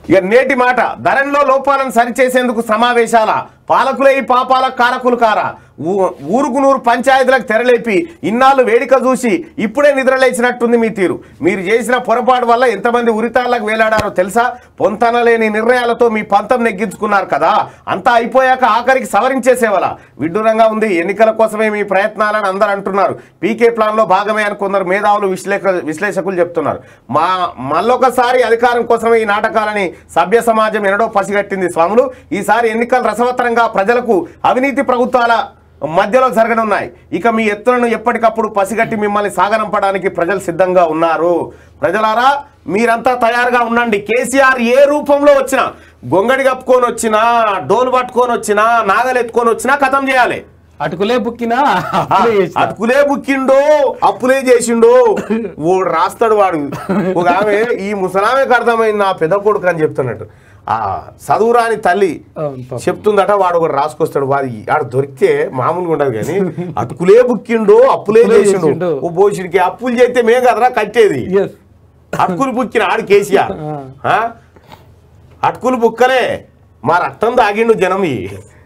ఇక నేటి మాట ధరణిలో లోపాలను సరిచేసేందుకు సమావేశాల పాలకులే ఈ పాపాల కారకులు కారా ఊ- ఊరుకు నూరు పంచాయతీలకు తెరలేపి ఇన్నాళ్ళు వేడిక చూసి ఇప్పుడే నిద్రలేచినట్టుంది మీ తీరు మీరు చేసిన పొరపాటు వల్ల ఎంతమంది ఉరితాళ్లకు వేలాడారో తెలుసా పొంతనలేని నిర్ణయాలతో మీ పంతం నెగ్గించుకున్నారు కదా అంతా అయిపోయాక ఆఖరికి సవరించేసేవాళ్ళ విడ్డూరంగా ఉంది ఎన్నికల కోసమే మీ ప్రయత్నాలని అందరూ అంటున్నారు పీకే ప్లాన్లో భాగమే అని కొందరు మేధావులు విశ్లేష విశ్లేషకులు చెప్తున్నారు మా మళ్ళొకసారి అధికారం కోసమే ఈ నాటకాలని సభ్య సమాజం ఎన్నడో పసిగట్టింది స్వాములు ఈసారి ఎన్నికలు రసవత్తరంగా ప్రజలకు అవినీతి ప్రభుత్వాల మధ్యలో జరగనున్నాయి ఇక మీ ఎత్తులను ఎప్పటికప్పుడు పసిగట్టి మిమ్మల్ని సాగనంపడానికి ప్రజలు సిద్ధంగా ఉన్నారు ప్రజలారా మీరంతా తయారుగా ఉండండి కేసీఆర్ ఏ రూపంలో వచ్చినా గొంగడి కప్పుకొని వచ్చినా డోలు పట్టుకొని వచ్చినా నాగలు ఎత్తుకొని వచ్చినా కథం చేయాలి అటుకులే బుక్కినా ఆ, అప్పుడే చేసిన. అతుకులే బుక్కిండో అప్పులే చేసిండో ఓడు రాస్తాడు వాడు ఒక ఆమె ఈ ముసలామెకి అర్థమైంది నా పెద్ద కొడుకు అని చెప్తున్నట్టు ఆ చదువురాని తల్లి అవును పాపం. చెప్తుందట వాడు ఒకటి రాసుకొస్తాడు వాడు ఆడు దొరికితే మామూలుగా ఉండదు కానీ అతుకులే బుక్కిండో అప్పులే అప్పులే చేసిండు చేసిండు. ఓ బోషుడికి అప్పులు చేస్తే మే కదరా కట్టేది Yes. అటుకులు బుక్కిన ఆడు కేసీఆర్ ఆ. ఆ? అటుకులు బుక్కలే మా రక్తం తాగిండు జనం ఈ